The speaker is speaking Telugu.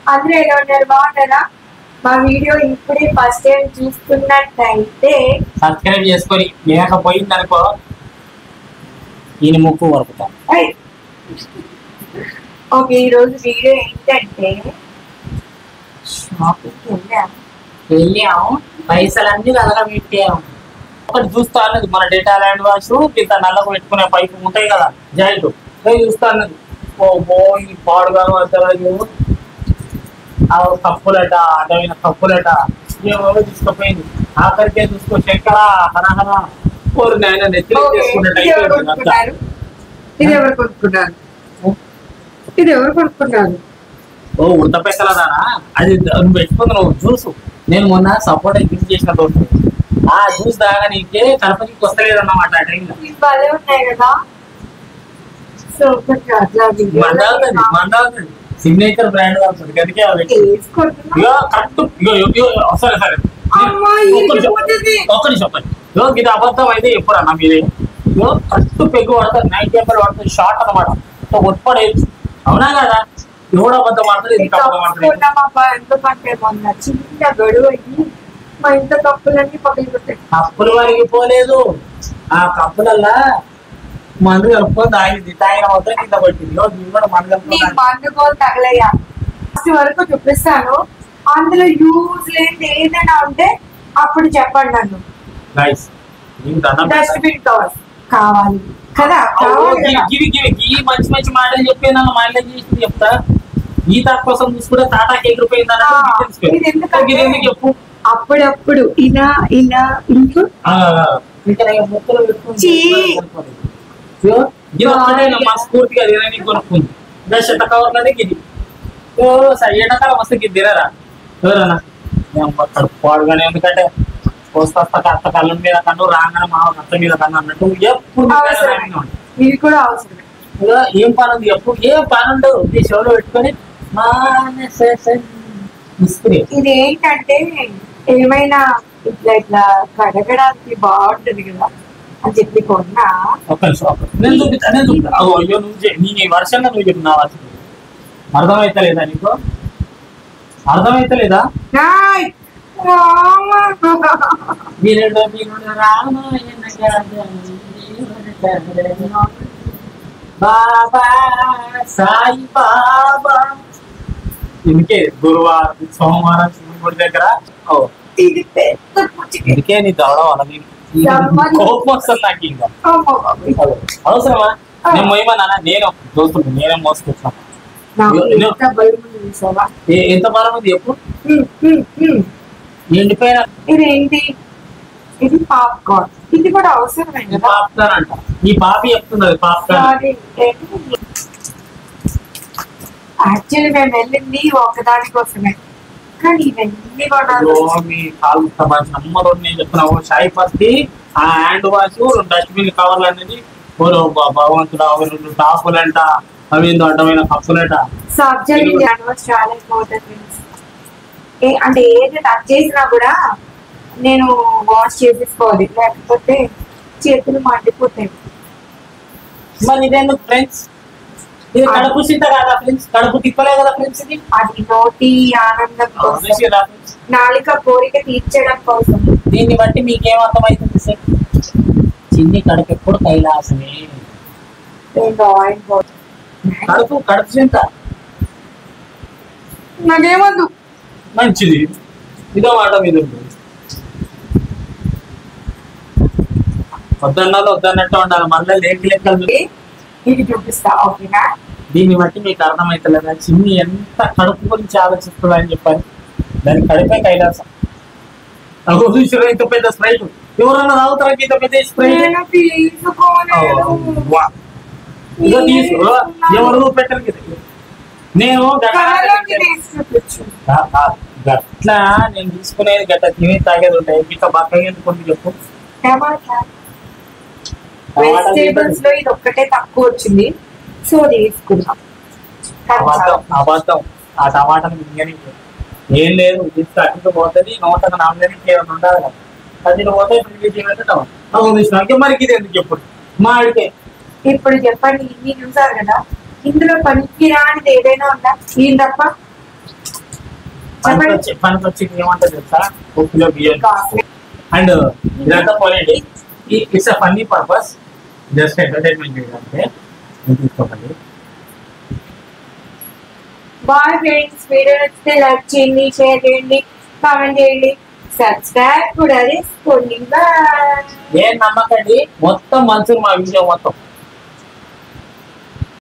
అందరూ ఎలా ఉన్నారు బాగున్నారా మా వీడియో ఇప్పుడే ఫస్ట్ టైం చూస్తున్నట్టయితే సబ్స్క్రైబ్ చేసుకొని లేకపోయింది అనుకో ఈయన ముక్కు వరకుతా ఐ. ఓకే ఈరోజు వీడియో ఏంటంటే షాపింగ్కి వెళ్ళాము వెళ్ళాం పైసలన్నీ నల్లగా పెట్టాం ఒకటి చూస్తా అన్నది మన డేటా ల్యాండ్ వాష్ ఇంత నల్లగా పెట్టుకునే పైపు ఉంటాయి కదా జాయింట్ అవి చూస్తా అన్నది ఓ బో ఈ పాడుగాను అసలు ఆ కప్పులట అడవిన కప్పులట ఏమో తీసుకుపోయింది ఆఖరికే చూసుకో శంకర హరహర కోరు నాయన నెత్తిలో ఓకే, చేసుకున్నట్టు ఇది ఎవరు అయిపోయింది అంతా. కొనుక్కున్నారు ఇది ఎవరు కొనుక్కున్నారు ఇది ఎవరు కొనుక్కున్నారు ఓ ఉడత పెట్టలదానా అది నువ్వు పెట్టుకుంది నువ్వు జ్యూస్ నేను మొన్న సపోర్ట్ గిఫ్ట్ చేసిన దోస్తు ఆ జ్యూస్ దాగా నీకే కడపకి వస్తలేదన్నమాట ఆ టైంలో ఇవి భలే ఉన్నాయి కదా సో కొంచెం అట్లా video లో మందావుతుంది మందావుతుంది సిగ్నేచర్ బ్రాండ్ అవుతుంది అందుకే అవి పెట్టి. వేసుకుంటున్నా. ఇగో కరెక్ట్ ఇగో ఇగో, ఇగో సరే సరే అమ్మా, ఒక్క నిమిషం. ఇరిగిపోతుంది. ఒక్క నిమిషం ఒక్క నిమిషం. ఇగో ఇది అబద్ధం అయితే ఎప్పుడు అన్న మీరే ఇగో కరెక్ట్ పెగ్గు పడుతుంది నైట్ టెంపర్ పడుతుంది షార్ట్ అనమాట ఒట్పడేయచ్చు అవునా కదా ఎవడు అబద్ధం ఆడుతుంది ఇది అబద్ధం ఆడుతుంది కప్పుకున్నాం అబ్బా ఎందుకంటే మొన్న చిన్న గడువు అయ్యి మా ఇంత కప్పులన్నీ పగిలిపోతాయి కప్పులు వరిగిపోలేదు ఆ కప్పులల్లా మందు కలుపుకొని తాగింది తాగిన మొత్తం కింద పట్టింది ఇగో దీన్ని కూడా మందు నీ కలుపుకొని మందుకోలు తగలయ్యా ఫస్ట్ వరకు చూపిస్తాను అందులో యూజ్ లేని ఏదైనా ఉంటే అప్పుడు చెప్పండి నన్ను నైస్ నీకు దండం పెడతా. డస్ట్బిన్ కవర్ కావాలి కదా అవును, కావాలి గివి కదా? గివి గివి ఈ మంచి మంచి మాటలు చెప్పి నన్ను మైండ్ చేసి చెప్తా ఈ తాత కోసం చూసుకుంటే టాటా కేక్ రూపాయి ఆ, ఇది ఎందుకంటే- ఇది ఎందుకు చెప్పు అప్పుడప్పుడు ఇలా ఇలా ఇంకో ఆ, ఇంకా నేను ముక్కలు పెట్టుకుని చీ. ఇగో, ఇది ఒక్కటే నా మనస్ఫూర్తిగా తినని కొనుక్కుంది ఇంకా చెత్త కవర్లనే ఇది ఓ సరే ఎండాకాలం వస్తే ఇది తినరా ఎవరన్నా నేను కడుపు పాడుగానే ఎందుకంటే వస్తా అత్త కళ్ళ మీద కన్ను రాగానే మా అత్త మీద కన్ను అన్నట్టు ఎప్పుడు మీ మీద అవసరమే రాగానే ఉంటుంది. ఇవి కూడా అవసరమే ఇగో ఏం పని ఉంది ఎప్పుడు ఏం పని ఉండదు ఈ షోలో పెట్టుకొని మానస ఇస్త్రీ ఇది ఏంటంటే ఏమైనా ఇట్లా ఇట్లా కడగడానికి బాగుంటుంది కదా అని చెప్పి కొన్నా ఒక్క నిమిషం ఒక్క నిమిషం. నేను చూపిస్తా నేను చూపిస్తా అగో అయ్యో నువ్వు చె- నీ వర్షంగా నువ్వు చెప్పు నా వర్షం అర్థమైతలేదా నీకు అర్థమైతలేదా నాయ్! రామ! వీరుడు వీరుడు రామాయణ గాథ, వీరుడు కథ. బాబా సాయి బాబా ఇందుకే గురువారం సోమవారం శివుడి గుడి దగ్గర ఓ ఇది పెద్ద పుచ్చిక. ఇందుకే నీ దవడ వాళ్ళని రమ్మని. కోపం వస్తుంది నాకు ఇంకా అమ్మో బాబోయ్. అవసరమా నేను మోయమన్నా నేను దోస్తుడు నేనే మోసుకొచ్చాను నాకు ఇదిగో. ఎంత భయం ఉంది చూసావా? ఏ- ఎంత బలం ఉంది చెప్పు హ్మ్, హ్మ్, హ్మ్. ఎండిపోయిన ఇదేంటి ఇది పాప్కార్న్ ఇది కూడా అవసరమే ఈ కదా పాప్కార్న్ అంట ఈ పాపి చెప్తున్నది పాప్కార్న్ సారీ యాక్చువల్లీ మేము వెళ్ళింది ఒకదాని కోసమే కానీ ఇవన్నీ కొనాలి అయ్యో, మీ కాలు మంచి నమ్మరు నేను చెప్తున్నావు షాయి పత్తి ఆ హ్యాండ్ వాష్ రెండు డస్ట్బిన్ కవర్లు అనేది ఓరో భ- భగవంతుడు అవి రెండు టాపులంట అవి ఏందో అడ్డమైన కప్పులంట సో అబ్జర్వ్ జాన్వర్స్ చాలా ఇంపార్టెంట్ థింగ్స్ ఏ అంటే ఏది టచ్ చేసినా కూడా నేను వాష్ చేసేసుకోవాలి లేకపోతే చేతులు మండిపోతాయి మరి ఇదేందుకు ఫ్రెండ్స్ ఇది కడుపు చింత కదా ఫ్రెండ్స్ కడుపు తిప్పలే కదా ఫ్రెండ్స్ ఇది అది నోటి ఆనందం కోసం చూసిర్రా friends? నాలిక కోరిక తీర్చడం కోసం దీన్ని బట్టి మీకేం అర్థమవుతుంది సార్ చిన్ని కడుపు ఎప్పుడు కైలాసమే నేను ఆయిల్ పోతాను కడుపు కడుపు చింత నాకేమద్దు మంచిది ఇదో మాట మీద ఉంది వద్దన్నాలో వద్దన్నట్టు ఉండాలి మళ్ళీ లేక లెక్కలు ఇది చూపిస్తా ఓకేనా దీన్ని బట్టి మీకు అర్థమవుతలేదా చిన్ని ఎంత కడుపు గురించి ఆలోచిస్తుందా అని చెప్పారు దాని కడుపే కైలాసం అగో చూసారా ఇంత పెద్ద స్ప్రైట్ ఎవరన్నా తాగుతారా ఇంత పెద్ద స్ప్రైట్ నేను తీసుకోలేదు ఇదో తీసు ఎవరు పెట్టరు కదా. నేను కళ్ళలోకి గట్ల తీసి చూపించు గట్లా నేను తీసుకునేది గట్ల తినే తాగేది ఉంటాయి ఇంకా బక్కగా ఎందుకు చెప్పు టమాటా టమాటా వెజిటేబుల్స్ లో ఇది ఒక్కటే తక్కువ వచ్చింది సో తీసుకున్నాం కానీ అబద్ధం చాలా- అబద్ధం ఆ టమాటాలు మింగని ఏం లేదు ఇది అటుకు పోతుంది నూతన నామలేనికి ఏమైనా ఉండాలి కదా అది పోతే ఇప్పుడు తీసినాక మరి ఇది ఎందుకు చెప్పు మా అడిగే ఇప్పుడు చెప్పండి ఇన్ని చూసారు కదా ఇందులో పనికి రానిది ఏదైనా ఉందా ఈయన తప్ప పనికి వచ్చి పనికి వచ్చి ఏమంటుంది తెలుసా ఒక కిలో బియ్యం కాస్ట్లీ అండ్ ఇదంతా పోలేండి it's a funny purpose just entertainment చేయడానికి ఇది తీసుకోకండి బాయ్ ఫ్రెండ్స్ వీడియో నచ్చితే లైక్ చేయండి షేర్ చేయండి కామెంట్ చేయండి సబ్స్క్రైబ్ కూడా చేసుకోండి బాయ్ ఏం నమ్మకండి మొత్తం మంచులు మా వీడియో మొత్తం